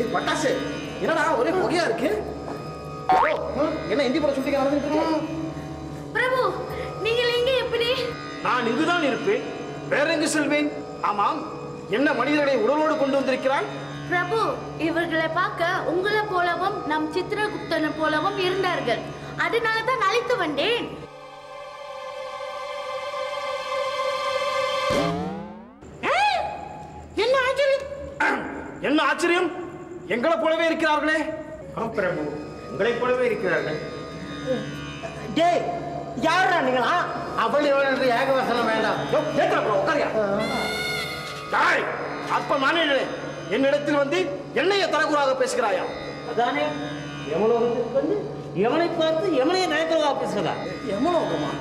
ஏய் பட்டாசு என்னடா ஒரே புகையா இருக்கு ஓ, என்ன இந்தி படம் ஷூட்டிங் நடந்துட்டு இருக்கு பிரபு நீங்கள் இங்கே எப்படி நான் இங்குதான் இருப்பேன் வேற எங்கு செல்வேன் ஆமாம் என்ன மனிதர்களை உடலோடு கொண்டு வந்திருக்கிறாய் பிரபு இவர்களை பார்க்க உங்களை போலவும் நம் சித்திரகுப்தனை போலவும் இருந்தார்கள் அதனால தான் அழைத்து வந்தேன் என்ன ஆச்சரியம் என்ன ஆச்சரியம் எங்களை போலவே இருக்கிறார்களே ஆம் பிரபு உங்களைப் போலவே இருக்கிறார்கள் டேய் யாரா நீங்களா அவள் இவள் என்று ஏகவசனம் வேண்டாம் ஏத்தா ப்ரோ உட்காரியா டாய் அப்ப மாநிலே என்னிடத்தில் வந்து என்னைய தரகுறாக பேசுகிறாயா அதானே யமலோகத்துக்கு வந்து யமனை பார்த்து யமனையை நயக்கிறதா பேசுறதா எமலோகமா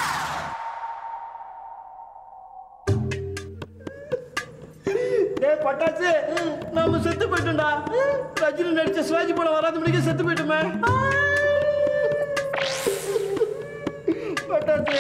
டேய் பட்டாச்சு நாம செத்து போயிட்டோம்டா ரஜினி நடிச்ச சிவாஜி படம் வராத முடிக்க செத்து போயிட்டோமே பட்டாச்சு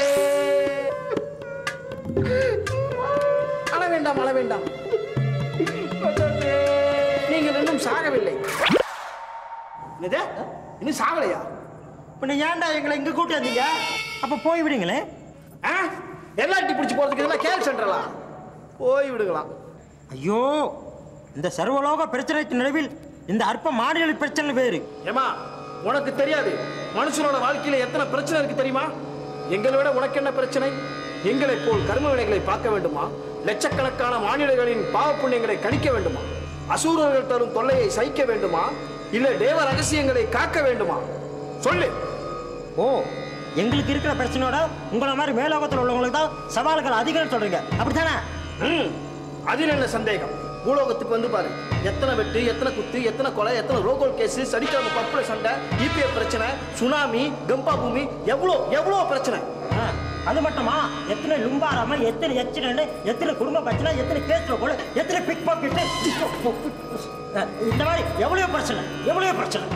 அழ வேண்டாம் அழ வேண்டாம் பட்டாச்சு நீங்கள் இன்னும் சாகவில்லை என்னது இன்னும் சாகலையா பின்ன ஏன்டா எங்களை இங்க கூட்டி வந்தீங்க அப்ப போய் விடுங்களே ஆ எல்லாட்டி பிடிச்சி போறதுக்கு இதெல்லாம் கேள் சென்ட்ரலா போய் விடுங்களாம் ஐயோ இந்த சர்வலோக பிரச்சனைக்கு நடுவில் இந்த அற்ப மாநில பிரச்சனை வேறு ஏமா உனக்கு தெரியாது மனுஷனோட வாழ்க்கையில எத்தனை பிரச்சனை இருக்கு தெரியுமா எங்களை விட உனக்கு என்ன பிரச்சனை எங்களைப் போல் கர்ம வினைகளை பார்க்க வேண்டுமா லட்சக்கணக்கான மாநிலங்களின் பாவ புண்ணியங்களை கணிக்க வேண்டுமா அசூரர்கள் தரும் தொல்லையை சகிக்க வேண்டுமா இல்ல தேவ ரகசியங்களை காக்க வேண்டுமா சொல்லு ஓ எங்களுக்கு இருக்கிற பிரச்சனையோட உங்களை மாதிரி மேலோகத்தில் உள்ளவங்களுக்கு தான் சவால்கள் அதிகம் சொல்றீங்க அப்படித்தானே ம், அதில் என்ன சந்தேகம் பூலோகத்துக்கு வந்து பாரு எத்தனை வெட்டு எத்தனை குத்து எத்தனை கொலை எத்தனை ரோகோல் கேஸ் சனிக்கிழமை பப்புல சண்டை இபிஎஃப் பிரச்சனை சுனாமி கம்பா பூமி எவ்வளோ எவ்வளோ பிரச்சனை ஆ, அது மட்டுமா எத்தனை லும்பாராம எத்தனை எச்சிடன்னு எத்தனை குடும்ப பிரச்சனை எத்தனை கேஸ்ல கூட எத்தனை பிக் பாக்கெட் இந்த மாதிரி எவ்வளவு பிரச்சனை எவ்வளவு பிரச்சனை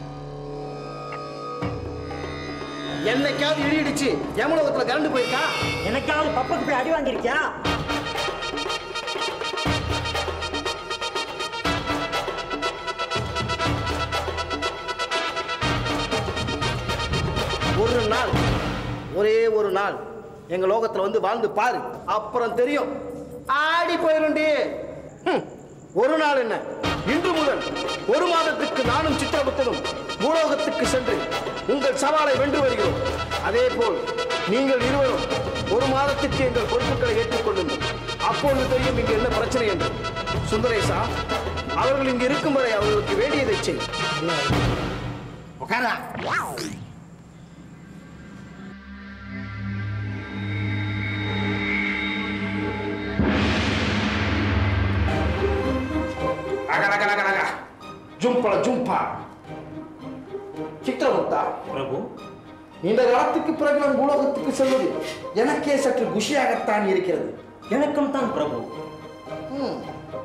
என்னைக்காவது இடி இடிச்சு யமலோகத்துல கரண்டு போயிருக்கா எனக்காவது பப்புக்கு போய் அடி வாங்கியிருக்கியா ஒரு நாள் ஒரே ஒரு நாள் எங்க லோகத்துல வந்து வாழ்ந்து பாரு அப்புறம் தெரியும் ஆடி போயிருண்டி ஹம், ஒரு நாள் என்ன இன்று முதல் ஒரு மாதத்துக்கு நானும் சித்திரகுப்தனும் பூலோகத்துக்கு சென்று உங்கள் சவாலை வென்று வருகிறோம் அதே போல் நீங்கள் இருவரும் ஒரு மாதத்துக்கு எங்கள் பொறுப்புகளை ஏற்றுக்கொள்ளுங்கள் அப்பொழுது தெரியும் இங்கு என்ன பிரச்சனை என்று சுந்தரேசா அவர்கள் இங்கு இருக்கும் வரை அவர்களுக்கு வேண்டியதை செய் உட்காரா அகலகலகலக ஜும்பள ஜும்பா சித்திரகுப்தா பிரபு இந்த காலத்துக்கு பிறகு நம் பூலோகத்துக்கு செல்வது எனக்கே சற்று குஷியாகத்தான் இருக்கிறது எனக்கும் தான் பிரபு ம்.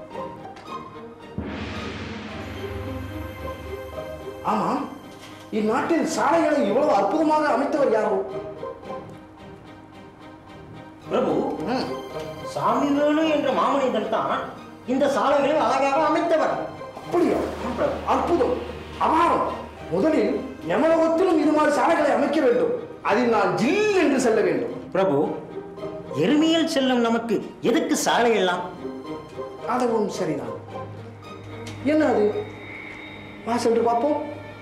ஆமாம் இந்நாட்டில் சாலைகளை இவ்வளவு அற்புதமாக அமைத்தவர் யாரோ பிரபு ம். சாமிவேலு என்ற மாமனிதன் தான் இந்த சாலைகளை அழகாக அமைத்தவர் அப்படியா அற்புதம் அபாரம் முதலில் யமலோகத்திலும் இது மாதிரி சாலைகளை அமைக்க வேண்டும் அதில் நான் ஜில் என்று செல்ல வேண்டும் பிரபு எருமையில் செல்லும் நமக்கு எதுக்கு சாலை எல்லாம் அதுவும் சரிதான் என்ன அது வா சென்று பார்ப்போம்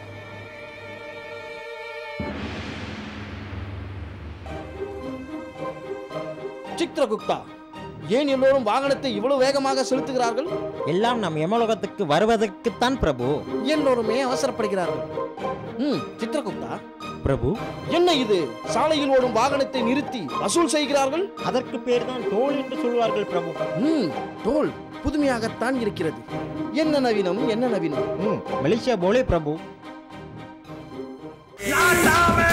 சித்ரகுப்தா ஏன் எல்லோரும் வாகனத்தை இவ்வளவு வேகமாக செலுத்துகிறார்கள் எல்லாம் நம் யமலோகத்துக்கு வருவதற்குத்தான் பிரபு எல்லோருமே அவசரப்படுகிறார்கள் ம் சித்ரகுப்தா பிரபு என்ன இது சாலையில் ஓடும் வாகனத்தை நிறுத்தி வசூல் செய்கிறார்கள் அதற்கு பேர் தான் டோல் என்று சொல்வார்கள் பிரபு ம் டோல் புதுமையாகத்தான் இருக்கிறது என்ன நவீனம் என்ன நவீனம் ம் மலேசியா போலே பிரபு நாட்டாமே